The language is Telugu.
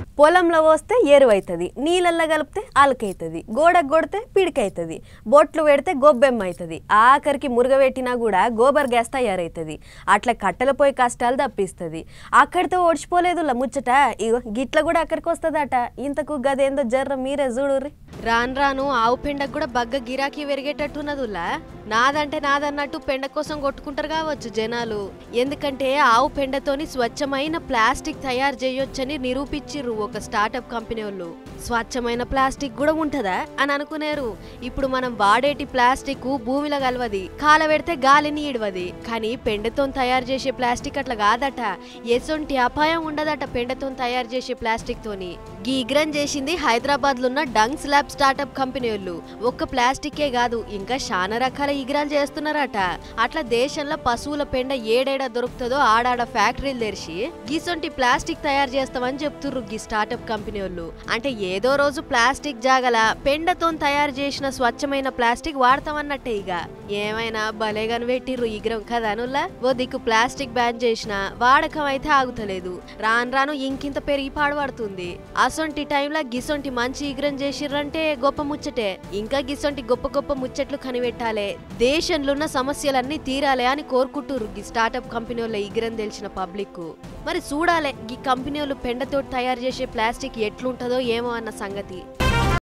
పొలంలో పోస్తే ఎరువైతుంది నీళ్ళల్లో కలిపితే అలకైతుంది గోడకు కొడితే పిడికైతుంది బొట్లు పెడితే గొబ్బెమ్మ అవుతుంది ఆఖరికి మురుగబెట్టినా కూడా గోబర్ గ్యాస్ తయారవుతుంది అట్లా కట్టెల పోయి కష్టాలు తప్పిస్తుంది అక్కడితో ఓడిచిపోలేదు ముచ్చట ఇగో గిట్ల కూడా అక్కడికి వస్తుందట ఇంతకు గదేందో జర్ర మీరే చూడుర్రి రాను రాను ఆవు పెండకు కూడా బగ్గ గిరాకీ పెరిగేటట్టున్నదులా నాదంటే నాదన్నట్టు పెండ కోసం కొట్టుకుంటారు కావచ్చు జనాలు ఎందుకంటే ఆవు పెండతోని స్వచ్ఛమైన ప్లాస్టిక్ తయారు చేయొచ్చని నిరూపించిర్రు ఒక స్టార్టప్ కంపెనీ వాళ్ళు స్వచ్ఛమైన ప్లాస్టిక్ కూడా ఉంటదా అని అనుకునేరు ఇప్పుడు మనం వాడేటి ప్లాస్టిక్ భూమిలో కలవది కాల పెడితే గాలిని ఇడవది కానీ పెండతో తయారు చేసే ప్లాస్టిక్ అట్లా కాదట ఎసొంటి అపాయం ఉండదట పెండతో తయారు చేసే ప్లాస్టిక్ తోని గీ ఇగ్రన్ చేసింది హైదరాబాద్ లో ఉన్న డంగ్ స్లాబ్ స్టార్టప్ కంపెనీ వాళ్ళు ఒక్క ప్లాస్టికే కాదు ఇంకా చాలా రకాల ఇగ్రాలు చేస్తున్నారట అట్లా దేశంలో పశువుల పెండ ఏడేడ దొరుకుతుందో ఆడాడ ఫ్యాక్టరీలు తెరిచి గీసొంటి ప్లాస్టిక్ తయారు చేస్తామని చెప్తుర్రు గీ స్టార్టప్ కంపెనీ వాళ్ళు అంటే ఏదో రోజు ప్లాస్టిక్ జాగల పెండతో తయారు చేసిన స్వచ్ఛమైన ప్లాస్టిక్ వాడతామన్నట్టే ఇక ఏమైనా భలేగాని పెట్టిర్రు ఇగ్రం కదా నుల్లా ఓ దిక్కు ప్లాస్టిక్ బ్యాన్ చేసిన వాడకం అయితే ఆగుతలేదు రాను రాను ఇంకింత పెరిగి పాడుపడుతుంది అసొంటి టైంలో గిసొంటి మంచి ఇగ్రం చేసిర్రంటే గొప్ప ముచ్చటే ఇంకా గిసొంటి గొప్ప గొప్ప ముచ్చట్లు కనిపెట్టాలే దేశంలో ఉన్న సమస్యలన్నీ తీరాలే అని కోరుకుంటుర్రు గీ స్టార్టప్ కంపెనీ వాళ్ళ ఇగ్రం తెలిసిన పబ్లిక్ మరి చూడాలే ఈ కంపెనీ వాళ్ళు పెండతో తయారు చేసే ప్లాస్టిక్ ఎట్లుంటుందో ఏమో అన్న సంగతి